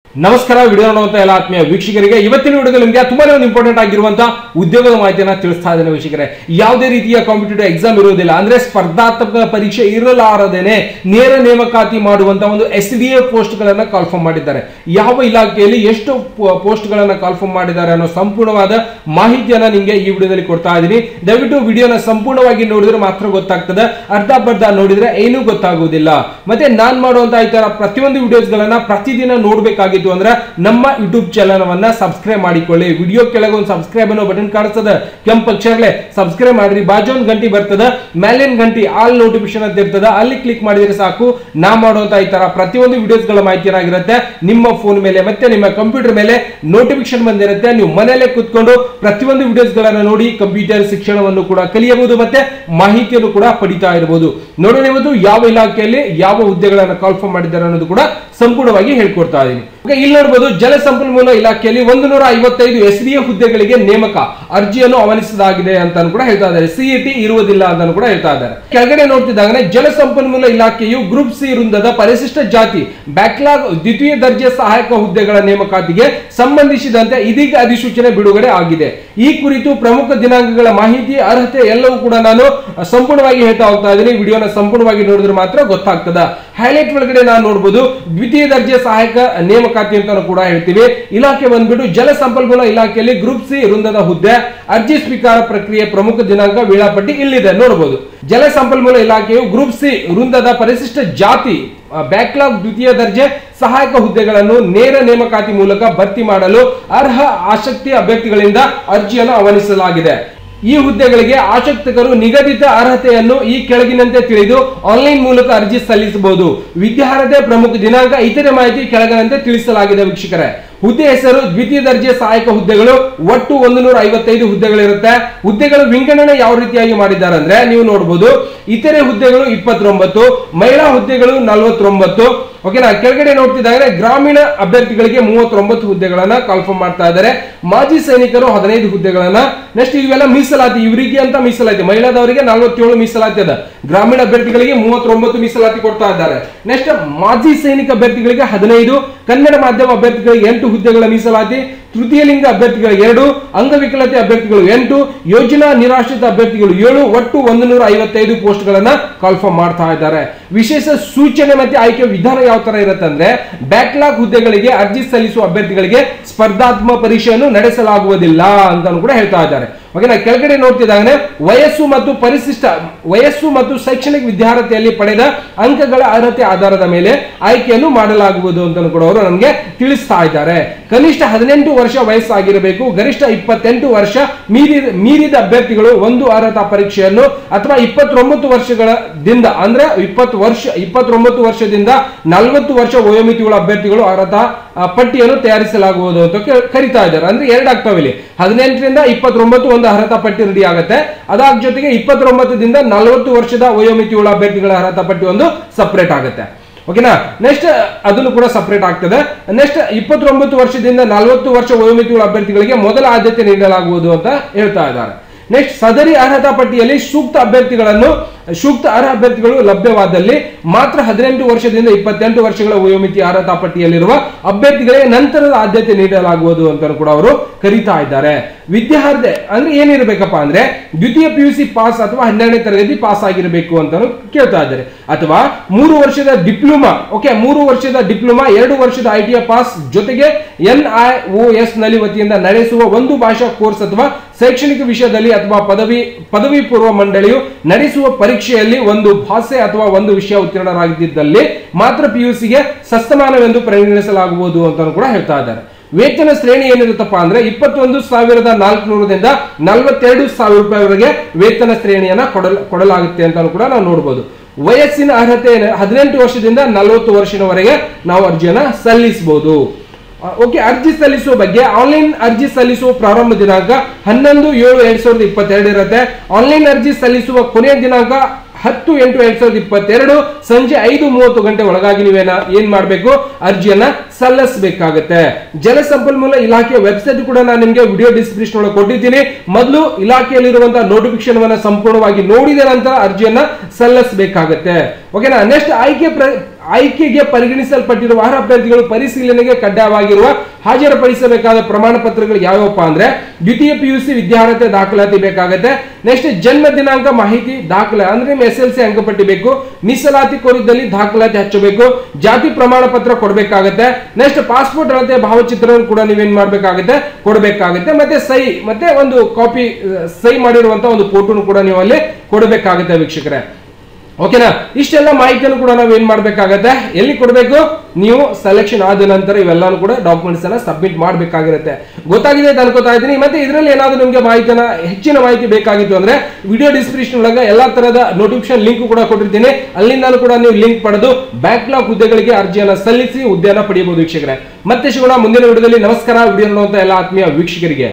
ನಮಸ್ಕಾರ ವಿಡಿಯೋ ನೋಡುವಂತ ಎಲ್ಲ ಆತ್ಮೀಯ ವೀಕ್ಷಕರಿಗೆ ಇವತ್ತಿನ ವಿಡಿಯೋದಲ್ಲಿ ನಿಮಗೆ ತುಂಬಾನೇ ಒಂದು ಇಂಪಾರ್ಟೆಂಟ್ ಆಗಿರುವಂತಹ ಉದ್ಯೋಗದ ಮಾಹಿತಿಯನ್ನ ತಿಳಿಸ್ತಾ ಇದ್ದೇನೆ ವೀಕ್ಷಕರೇ ಯಾವುದೇ ರೀತಿಯ ಕಾಂಪಿಟೇಟಿವ್ ಎಕ್ಸಾಮ್ ಇರುವುದಿಲ್ಲ ಅಂದ್ರೆ ಸ್ಪರ್ಧಾತ್ಮಕ ಪರೀಕ್ಷೆ ಇರಲಾರದೇನೆ ನೇರ ನೇಮಕಾತಿ ಮಾಡುವಂತ ಒಂದು ಎಸ್ ಡಿ ಎ ಪೋಸ್ಟ್ ಗಳನ್ನ ಕಾಲ್ಫಾರ್ಮ್ ಮಾಡಿದ್ದಾರೆ ಯಾವ ಇಲಾಖೆಯಲ್ಲಿ ಎಷ್ಟು ಪೋಸ್ಟ್ ಗಳನ್ನ ಕಾಲ್ಫಾರ್ಮ್ ಮಾಡಿದ್ದಾರೆ ಅನ್ನೋ ಸಂಪೂರ್ಣವಾದ ಮಾಹಿತಿಯನ್ನ ನಿಮಗೆ ಈ ವಿಡಿಯೋದಲ್ಲಿ ಕೊಡ್ತಾ ಇದ್ದೀನಿ ದಯವಿಟ್ಟು ವಿಡಿಯೋನ ಸಂಪೂರ್ಣವಾಗಿ ನೋಡಿದ್ರೆ ಮಾತ್ರ ಗೊತ್ತಾಗ್ತದೆ ಅರ್ಧ ಬರ್ಧ ನೋಡಿದ್ರೆ ಏನೂ ಗೊತ್ತಾಗುವುದಿಲ್ಲ ಮತ್ತೆ ನಾನ್ ಮಾಡುವಂತ ಈ ತರ ಪ್ರತಿಯೊಂದು ವಿಡಿಯೋಸ್ ಗಳನ್ನ ಪ್ರತಿದಿನ ನೋಡ್ಬೇಕಾಗಿತ್ತು ಅಂದ್ರೆ ನಮ್ಮ ಯೂಟ್ಯೂಬ್ ಚಾನಲ್ ವನ್ನ ಸಬ್ಸ್ಕ್ರೈಬ್ ಮಾಡಿಕೊಳ್ಳಿ ವಿಡಿಯೋ ಕೆಳಗೆ ಒಂದು ಸಬ್ಸ್ಕ್ರೈಬ್ ಅನ್ನೋ ಬಟನ್ ಕಾಣಿಸ್ತದೆ ಕೆಂಪ್ ಅಕ್ಷರಲೆ ಸಬ್ಸ್ಕ್ರೈಬ್ ಮಾಡ್ರಿ ಬಾಜು ಒಂದು ಗಂಟೆ ಬರ್ತದ ಮೇಲಿನ ಗಂಟೆ ಆಲ್ ನೋಟಿಫಿಕೇಶನ್ ಅಂತ ಇರ್ತದ ಅಲ್ಲಿ ಕ್ಲಿಕ್ ಮಾಡಿದ್ರೆ ಸಾಕು ನಾ ಮಾಡುವಂತ ಈ ತರ ಪ್ರತಿಯೊಂದು ವಿಡಿಯೋಸ್ ಗಳ ಮಾಹಿತಿ ಏನಾಗಿರುತ್ತೆ ನಿಮ್ಮ ಫೋನ್ ಮೇಲೆ ಮತ್ತೆ ನಿಮ್ಮ ಕಂಪ್ಯೂಟರ್ ಮೇಲೆ ನೋಟಿಫಿಕೇಶನ್ ಬಂದಿರುತ್ತೆ ನೀವು ಮನೆಯಲ್ಲೇ ಕೂತ್ಕೊಂಡು ಪ್ರತಿಯೊಂದು ವಿಡಿಯೋಸ್ ಗಳನ್ನ ನೋಡಿ ಕಂಪ್ಯೂಟರ್ ಶಿಕ್ಷಣವನ್ನು ಕೂಡ ಕಲಿಯಬಹುದು ಮತ್ತೆ ಮಾಹಿತಿಯನ್ನು ಕೂಡ ಪಡಿತಾ ಇರಬಹುದು ನೋಡೋಣ ಇವತ್ತು ಯಾವ ಇಲಾಖೆಯಲ್ಲಿ ಯಾವ ಹುದ್ದೆಗಳನ್ನ ಕಾಲ್ಫಾರ್ಮ್ ಮಾಡಿದ್ದಾರೆ ಅನ್ನೋದು ಕೂಡ ಸಂಪೂರ್ಣವಾಗಿ ಹೇಳ್ಕೊಡ್ತಾ ಇದ್ದೀನಿ Okay, ಇಲ್ಲಿ ನೋಡಬಹುದು ಜಲಸಂಪನ್ಮೂಲ ಇಲಾಖೆಯಲ್ಲಿ ಒಂದು ನೂರ ಐವತ್ತೈದು ಎಸ್ ಡಿ ಎ ಹುದ್ದೆಗಳಿಗೆ ನೇಮಕ ಅರ್ಜಿಯನ್ನು ಆಹ್ವಾನಿಸಲಾಗಿದೆ ಅಂತ ಕೂಡ ಹೇಳ್ತಾ ಇದ್ದಾರೆ ಸಿಇಟಿ ಇರುವುದಿಲ್ಲ ಅಂತ ಕೂಡ ಹೇಳ್ತಾ ಇದ್ದಾರೆ ಕೆಳಗಡೆ ನೋಡ್ತಿದ್ದಾಗ ಜಲಸಂಪನ್ಮೂಲ ಇಲಾಖೆಯು ಗ್ರೂಪ್ ಸಿ ವೃಂದದ ಪರಿಶಿಷ್ಟ ಜಾತಿ ಬ್ಯಾಕ್ಲಾಗ್ ದ್ವಿತೀಯ ದರ್ಜೆ ಸಹಾಯಕ ಹುದ್ದೆಗಳ ನೇಮಕಾತಿಗೆ ಸಂಬಂಧಿಸಿದಂತೆ ಇದೀಗ ಅಧಿಸೂಚನೆ ಬಿಡುಗಡೆ ಆಗಿದೆ ಈ ಕುರಿತು ಪ್ರಮುಖ ದಿನಾಂಕಗಳ ಮಾಹಿತಿ ಅರ್ಹತೆ ಎಲ್ಲವೂ ಕೂಡ ನಾನು ಸಂಪೂರ್ಣವಾಗಿ ಹೇಳ್ತಾ ಹೋಗ್ತಾ ಇದ್ದೀನಿ ವಿಡಿಯೋನ ಸಂಪೂರ್ಣವಾಗಿ ನೋಡಿದ್ರೆ ಮಾತ್ರ ಗೊತ್ತಾಗ್ತದ ಹೈಲೈಟ್ ಒಳಗಡೆ ನಾನು ನೋಡಬಹುದು ದ್ವಿತೀಯ ದರ್ಜೆ ಸಹಾಯಕ ನೇಮಕಾತಿ ಅಂತ ಕೂಡ ಹೇಳ್ತೀವಿ ಇಲಾಖೆ ಬಂದ್ಬಿಟ್ಟು ಜಲಸಂಪನ್ಮೂಲ ಇಲಾಖೆಯಲ್ಲಿ ಗ್ರೂಪ್ ಸಿ ವೃಂದದ ಹುದ್ದೆ ಅರ್ಜಿ ಸ್ವೀಕಾರ ಪ್ರಕ್ರಿಯೆ ಪ್ರಮುಖ ದಿನಾಂಕ ವೇಳಾಪಟ್ಟಿ ಇಲ್ಲಿದೆ ನೋಡಬಹುದು ಜಲಸಂಪನ್ಮೂಲ ಇಲಾಖೆಯು ಗ್ರೂಪ್ ಸಿ ವೃಂದದ ಪರಿಶಿಷ್ಟ ಜಾತಿ ಬ್ಯಾಕ್ಲಾಗ್ ದ್ವಿತೀಯ ದರ್ಜೆ ಸಹಾಯಕ ಹುದ್ದೆಗಳನ್ನು ನೇರ ನೇಮಕಾತಿ ಮೂಲಕ ಭರ್ತಿ ಮಾಡಲು ಅರ್ಹ ಆಸಕ್ತಿ ಅಭ್ಯರ್ಥಿಗಳಿಂದ ಅರ್ಜಿಯನ್ನು ಆಹ್ವಾನಿಸಲಾಗಿದೆ ಈ ಹುದ್ದೆಗಳಿಗೆ ಆಸಕ್ತರು ನಿಗದಿತ ಅರ್ಹತೆಯನ್ನು ಈ ಕೆಳಗಿನಂತೆ ತಿಳಿದು ಆನ್ಲೈನ್ ಮೂಲಕ ಅರ್ಜಿ ಸಲ್ಲಿಸಬಹುದು ವಿದ್ಯಾರ್ಹತೆ ಪ್ರಮುಖ ದಿನಾಂಕ ಇತರೆ ಮಾಹಿತಿ ಕೆಳಗಿನಂತೆ ತಿಳಿಸಲಾಗಿದೆ ವೀಕ್ಷಕರೇ ಹುದ್ದೆ ಹೆಸರು ದ್ವಿತೀಯ ದರ್ಜೆ ಸಹಾಯಕ ಹುದ್ದೆಗಳು ಒಟ್ಟು ಒಂದು ನೂರ ಐವತ್ತೈದು ಹುದ್ದೆಗಳಿರುತ್ತೆ ಹುದ್ದೆಗಳು ವಿಂಗಡಣೆ ಯಾವ ರೀತಿಯಾಗಿ ಮಾಡಿದ್ದಾರೆ ಅಂದ್ರೆ ನೀವು ನೋಡಬಹುದು ಇತರೆ ಹುದ್ದೆಗಳು ಇಪ್ಪತ್ತೊಂಬತ್ತು ಮಹಿಳಾ ಹುದ್ದೆಗಳು ನಲವತ್ತೊಂಬತ್ತು ಓಕೆನಾ ಕೆಳಗಡೆ ನೋಡ್ತಿದ್ದಾರೆ ಗ್ರಾಮೀಣ ಅಭ್ಯರ್ಥಿಗಳಿಗೆ ಮೂವತ್ತೊಂಬತ್ತು ಹುದ್ದೆಗಳನ್ನ ಕಾಲ್ಫಾರ್ಮ್ ಮಾಡ್ತಾ ಇದ್ದಾರೆ ಮಾಜಿ ಸೈನಿಕರು ಹದಿನೈದು ಹುದ್ದೆಗಳನ್ನ ನೆಕ್ಸ್ಟ್ ಇವೆಲ್ಲ ಮೀಸಲಾತಿ ಇವರಿಗೆ ಅಂತ ಮೀಸಲಾತಿ ಮಹಿಳಾದವರಿಗೆ ನಲವತ್ತೇಳು ಮೀಸಲಾತಿ ಅದ ಗ್ರಾಮೀಣ ಅಭ್ಯರ್ಥಿಗಳಿಗೆ ಮೂವತ್ತೊಂಬತ್ತು ಮೀಸಲಾತಿ ಕೊಡ್ತಾ ಇದ್ದಾರೆ ನೆಕ್ಸ್ಟ್ ಮಾಜಿ ಸೈನಿಕ ಅಭ್ಯರ್ಥಿಗಳಿಗೆ ಹದಿನೈದು ಕನ್ನಡ ಮಾಧ್ಯಮ ಅಭ್ಯರ್ಥಿಗಳಿಗೆ ಎಂಟು ಹುದ್ದೆಗಳ ಮೀಸಲಾತಿ ತೃತೀಯ ಲಿಂಗ ಅಭ್ಯರ್ಥಿಗಳಿಗೆ ಎರಡು ಅಂಗವಿಕಲತೆ ಅಭ್ಯರ್ಥಿಗಳು ಎಂಟು ಯೋಜನಾ ನಿರಾಶ್ರಿತ ಅಭ್ಯರ್ಥಿಗಳು ಏಳು ಒಟ್ಟು ಒಂದು ನೂರ ಐವತ್ತೈದು ಪೋಸ್ಟ್ ಗಳನ್ನ ಕಾಲ್ಫಾರ್ಮ್ ಮಾಡ್ತಾ ಇದ್ದಾರೆ ವಿಶೇಷ ಸೂಚನೆ ಮತ್ತೆ ಆಯ್ಕೆ ವಿಧಾನ ಯಾವ ತರ ಇರುತ್ತೆ ಅಂದ್ರೆ ಬ್ಯಾಕ್ಲಾಗ್ ಹುದ್ದೆಗಳಿಗೆ ಅರ್ಜಿ ಸಲ್ಲಿಸುವ ಅಭ್ಯರ್ಥಿಗಳಿಗೆ ಸ್ಪರ್ಧಾತ್ಮಕ ಪರೀಕ್ಷೆಯನ್ನು ನಡೆಸಲಾಗುವುದಿಲ್ಲ ಅಂತ ಕೂಡ ಹೇಳ್ತಾ ಇದ್ದಾರೆ ಓಕೆನಾ ಕೆಳಗಡೆ ನೋಡ್ತಿದ್ದಾನೆ ವಯಸ್ಸು ಮತ್ತು ಪರಿಶಿಷ್ಟ ವಯಸ್ಸು ಮತ್ತು ಶೈಕ್ಷಣಿಕ ವಿದ್ಯಾರ್ಹತೆಯಲ್ಲಿ ಪಡೆದ ಅಂಕಗಳ ಅರ್ಹತೆ ಆಧಾರದ ಮೇಲೆ ಆಯ್ಕೆಯನ್ನು ಮಾಡಲಾಗುವುದು ಅಂತ ಕೂಡ ಅವರು ನಮಗೆ ತಿಳಿಸ್ತಾ ಇದ್ದಾರೆ ಕನಿಷ್ಠ ಹದಿನೆಂಟು ವರ್ಷ ವಯಸ್ಸಾಗಿರಬೇಕು ಗರಿಷ್ಠ ಇಪ್ಪತ್ತೆಂಟು ವರ್ಷ ಮೀರಿ ಮೀರಿದ ಅಭ್ಯರ್ಥಿಗಳು ಒಂದು ಅರ್ಹತಾ ಪರೀಕ್ಷೆಯನ್ನು ಅಥವಾ ಇಪ್ಪತ್ತೊಂಬತ್ತು ವರ್ಷಗಳ ದಿಂದ ಅಂದ್ರೆ ಇಪ್ಪತ್ತು ವರ್ಷ ಇಪ್ಪತ್ತೊಂಬತ್ತು ವರ್ಷದಿಂದ ನಲವತ್ತು ವರ್ಷ ವಯೋಮಿತಿಗಳ ಅಭ್ಯರ್ಥಿಗಳು ಅರ್ಹತಾ ಆ, ಪಟ್ಟಿಯನ್ನು ತಯಾರಿಸಲಾಗುವುದು ಅಂತ ಕೆ- ಕರಿತಾ ಇದ್ದಾರೆ ಅಂದ್ರೆ ಎರಡು ಆಗ್ತಾವೆ ಇಲ್ಲಿ ಹದಿನೆಂಟರಿಂದ ಇಪ್ಪತ್ತೊಂಬತ್ತು ಒಂದು ಅರ್ಹತಾ ಪಟ್ಟಿ ರೆಡಿ ಆಗುತ್ತೆ ಅದಾದ ಜೊತೆಗೆ ಇಪ್ಪತ್ತೊಂಬತ್ತರಿಂದ ನಲವತ್ತು ವರ್ಷದ ವಯೋಮಿತಿಯುಳ್ಳ ಅಭ್ಯರ್ಥಿಗಳ ಅರ್ಹತಾ ಪಟ್ಟಿ ಒಂದು ಸಪರೇಟ್ ಆಗುತ್ತೆ ಓಕೆನಾ ನೆಕ್ಸ್ಟ್ ಅದನ್ನು ಕೂಡ ಸಪರೇಟ್ ಆಗ್ತದೆ ನೆಕ್ಸ್ಟ್ ಇಪ್ಪತ್ತೊಂಬತ್ತು ವರ್ಷದಿಂದ ನಲವತ್ತು ವರ್ಷ ವಯೋಮಿತಿಯುಳ್ಳ ಅಭ್ಯರ್ಥಿಗಳಿಗೆ ಮೊದಲ ಆದ್ಯತೆ ನೀಡಲಾಗುವುದು ಅಂತ ಹೇಳ್ತಾ ಇದ್ದಾರೆ ನೆಕ್ಸ್ಟ್ ಸದರಿ ಅರ್ಹತಾ ಪಟ್ಟಿಯಲ್ಲಿ ಸೂಕ್ತ ಅಭ್ಯರ್ಥಿಗಳನ್ನು ಸೂಕ್ತ ಅರ್ಹ ಅಭ್ಯರ್ಥಿಗಳು ಲಭ್ಯವಾದಲ್ಲಿ ಮಾತ್ರ ಹದಿನೆಂಟು ವರ್ಷದಿಂದ ಇಪ್ಪತ್ತೆಂಟು ವರ್ಷಗಳ ವಯೋಮಿತಿ ಅರ್ಹತಾ ಪಟ್ಟಿಯಲ್ಲಿರುವ ಅಭ್ಯರ್ಥಿಗಳಿಗೆ ನಂತರದ ಆದ್ಯತೆ ನೀಡಲಾಗುವುದು ಅಂತ ಕೂಡ ಅವರು ಕರೀತಾ ಇದ್ದಾರೆ ವಿದ್ಯಾರ್ಹತೆ ಅಂದ್ರೆ ಏನಿರಬೇಕಪ್ಪ ಅಂದ್ರೆ ದ್ವಿತೀಯ ಪಿ ಯು ಸಿ ಪಾಸ್ ಅಥವಾ ಹನ್ನೆರಡನೇ ತರಗತಿ ಪಾಸ್ ಆಗಿರಬೇಕು ಅಂತ ಕೇಳ್ತಾ ಇದ್ದಾರೆ ಅಥವಾ ಮೂರು ವರ್ಷದ ಡಿಪ್ಲೊಮಾ ಓಕೆ ಮೂರು ವರ್ಷದ ಡಿಪ್ಲೊಮಾ ಎರಡು ವರ್ಷದ ಐ ಟಿ ಪಾಸ್ ಜೊತೆಗೆ ಎನ್ ಐ ಒ ಎಸ್ ನಲ್ಲಿ ವತಿಯಿಂದ ನಡೆಸುವ ಒಂದು ಭಾಷಾ ಕೋರ್ಸ್ ಅಥವಾ ಶೈಕ್ಷಣಿಕ ವಿಷಯದಲ್ಲಿ ಅಥವಾ ಪದವಿ ಪದವಿ ಪೂರ್ವ ಮಂಡಳಿಯು ನಡೆಸುವ ಪರೀಕ್ಷೆಯಲ್ಲಿ ಒಂದು ಭಾಷೆ ಅಥವಾ ಒಂದು ವಿಷಯ ಉತ್ತೀರ್ಣರಾಗಿದ್ದಲ್ಲಿ ಮಾತ್ರ ಪಿಯುಸಿಗೆ ಸಸ್ತಮಾನವೆಂದು ಪರಿಗಣಿಸಲಾಗುವುದು ಅಂತ ಕೂಡ ಹೇಳ್ತಾ ಇದ್ದಾರೆ ವೇತನ ಶ್ರೇಣಿ ಏನಿರುತ್ತಪ್ಪ ಅಂದ್ರೆ ಇಪ್ಪತ್ತೊಂದು ಸಾವಿರದ ನಾಲ್ಕುನೂರದಿಂದ ನಲವತ್ತೆರಡು ಸಾವಿರ ರೂಪಾಯಿವರೆಗೆ ವೇತನ ಶ್ರೇಣಿಯನ್ನ ಕೊಡಲ ಕೊಡಲಾಗುತ್ತೆ ಅಂತ ಕೂಡ ನಾವು ನೋಡಬಹುದು ವಯಸ್ಸಿನ ಅರ್ಹತೆ ಏನು? ಹದಿನೆಂಟು ವರ್ಷದಿಂದ ನಲವತ್ತು ವರ್ಷದವರೆಗೆ ನಾವು ಅರ್ಜಿಯನ್ನ ಸಲ್ಲಿಸಬಹುದು ಓಕೆ ಅರ್ಜಿ ಸಲ್ಲಿಸುವ ಬಗ್ಗೆ ಆನ್ಲೈನ್ ಅರ್ಜಿ ಸಲ್ಲಿಸುವ ಪ್ರಾರಂಭ ದಿನಾಂಕ ಹನ್ನೊಂದು ಏಳು ಎರಡ್ ಸಾವಿರದ ಇಪ್ಪತ್ತೆರಡು ಇರುತ್ತೆ ಆನ್ಲೈನ್ ಅರ್ಜಿ ಸಲ್ಲಿಸುವ ಕೊನೆಯ ದಿನಾಂಕ ಹತ್ತು ಎಂಟು ಎರಡ್ ಸಾವಿರದ ಇಪ್ಪತ್ತೆರಡು ಸಂಜೆ ಐದು ಮೂವತ್ತು ಗಂಟೆ ಒಳಗಾಗಿ ನೀವೇನ ಏನ್ ಮಾಡಬೇಕು ಅರ್ಜಿಯನ್ನ ಸಲ್ಲಿಸಬೇಕಾಗತ್ತೆ ಜಲಸಂಪನ್ಮೂಲ ಇಲಾಖೆ ವೆಬ್ಸೈಟ್ ಕೂಡ ನಾನು ನಿಮಗೆ ವಿಡಿಯೋ ಡಿಸ್ಕ್ರಿಪ್ಷನ್ ಒಳಗೆ ಕೊಟ್ಟಿದ್ದೀನಿ ಮೊದಲು ಇಲಾಖೆಯಲ್ಲಿರುವಂತಹ ನೋಟಿಫಿಕೇಶನ್ ಅನ್ನ ಸಂಪೂರ್ಣವಾಗಿ ನೋಡಿದ ನಂತರ ಅರ್ಜಿಯನ್ನ ಸಲ್ಲಿಸಬೇಕಾಗತ್ತೆ ಓಕೆನಾ ನೆಕ್ಸ್ಟ್ ಆಯ್ಕೆ ಪ್ರ ಆಯ್ಕೆಗೆ ಪರಿಗಣಿಸಲ್ಪಟ್ಟಿರುವ ಅರ್ಹ ಅಭ್ಯರ್ಥಿಗಳು ಪರಿಶೀಲನೆಗೆ ಕಡ್ಡಾಯವಾಗಿರುವ ಹಾಜರುಪಡಿಸಬೇಕಾದ ಪ್ರಮಾಣ ಪತ್ರಗಳು ಯಾವ್ಯಾವಪ್ಪ ಅಂದ್ರೆ ದ್ವಿತೀಯ ಪಿ ಯು ಸಿ ವಿದ್ಯಾರ್ಹತೆ ದಾಖಲಾತಿ ಬೇಕಾಗುತ್ತೆ ನೆಕ್ಸ್ಟ್ ಜನ್ಮ ದಿನಾಂಕ ಮಾಹಿತಿ ದಾಖಲೆ ಅಂದ್ರೆ ಎಸ್ ಎಲ್ ಸಿ ಅಂಕಪಟ್ಟಿ ಬೇಕು ಮೀಸಲಾತಿ ಕೋರಿದ್ದಲ್ಲಿ ದಾಖಲಾತಿ ಹಚ್ಚಬೇಕು ಜಾತಿ ಪ್ರಮಾಣ ಪತ್ರ ಕೊಡಬೇಕಾಗುತ್ತೆ ನೆಕ್ಸ್ಟ್ ಪಾಸ್ಪೋರ್ಟ್ ಅಳತೆ ಭಾವಚಿತ್ರವನ್ನು ಕೂಡ ನೀವೇನ್ ಮಾಡ್ಬೇಕಾಗುತ್ತೆ ಕೊಡಬೇಕಾಗುತ್ತೆ ಮತ್ತೆ ಸಹಿ ಮತ್ತೆ ಒಂದು ಕಾಪಿ ಸಹಿ ಮಾಡಿರುವಂತ ಒಂದು ಫೋಟೋನು ಕೂಡ ನೀವು ಅಲ್ಲಿ ಕೊಡಬೇಕಾಗುತ್ತೆ ವೀಕ್ಷಕರೇ ಓಕೆನಾ ಇಷ್ಟೆಲ್ಲ ಮಾಹಿತಿಯನ್ನು ಕೂಡ ನಾವು ಏನ್ ಮಾಡ್ಬೇಕಾಗತ್ತೆ ಎಲ್ಲಿ ಕೊಡಬೇಕು ನೀವು ಸೆಲೆಕ್ಷನ್ ಆದ ನಂತರ ಇವೆಲ್ಲಾನು ಕೂಡ ಡಾಕ್ಯುಮೆಂಟ್ಸ್ ಅನ್ನ ಸಬ್ಮಿಟ್ ಮಾಡಬೇಕಾಗಿರುತ್ತೆ ಗೊತ್ತಾಗಿದೆ ಅಂತ ಅನ್ಕೋತಾ ಇದ್ದೀನಿ ಮತ್ತೆ ಇದರಲ್ಲಿ ಏನಾದ್ರು ನಿಮಗೆ ಮಾಹಿತಿನ ಹೆಚ್ಚಿನ ಮಾಹಿತಿ ಬೇಕಾಗಿತ್ತು ಅಂದ್ರೆ ವಿಡಿಯೋ ಡಿಸ್ಕ್ರಿಪ್ಷನ್ ಒಳಗೆ ಎಲ್ಲಾ ತರದ ನೋಟಿಫಿಕೇಶನ್ ಲಿಂಕ್ ಕೂಡ ಕೊಟ್ಟಿರ್ತೀನಿ ಅಲ್ಲಿಂದ ಕೂಡ ನೀವು ಲಿಂಕ್ ಪಡೆದು ಬ್ಯಾಕ್ಲಾಗ್ ಹುದ್ದೆಗಳಿಗೆ ಅರ್ಜಿಯನ್ನ ಸಲ್ಲಿಸಿ ಹುದ್ದೆಯನ್ನ ಪಡೆಯಬಹುದು ವೀಕ್ಷಕರೇ ಮತ್ತೆ ಸಿಗೋಣ ಮುಂದಿನ ವಿಡಿಯೋದಲ್ಲಿ ನಮಸ್ಕಾರ ವಿಡಿಯೋ ನೋಡುವಂತ ಎಲ್ಲ ಆತ್ಮೀಯ ವೀಕ್ಷಕರಿಗೆ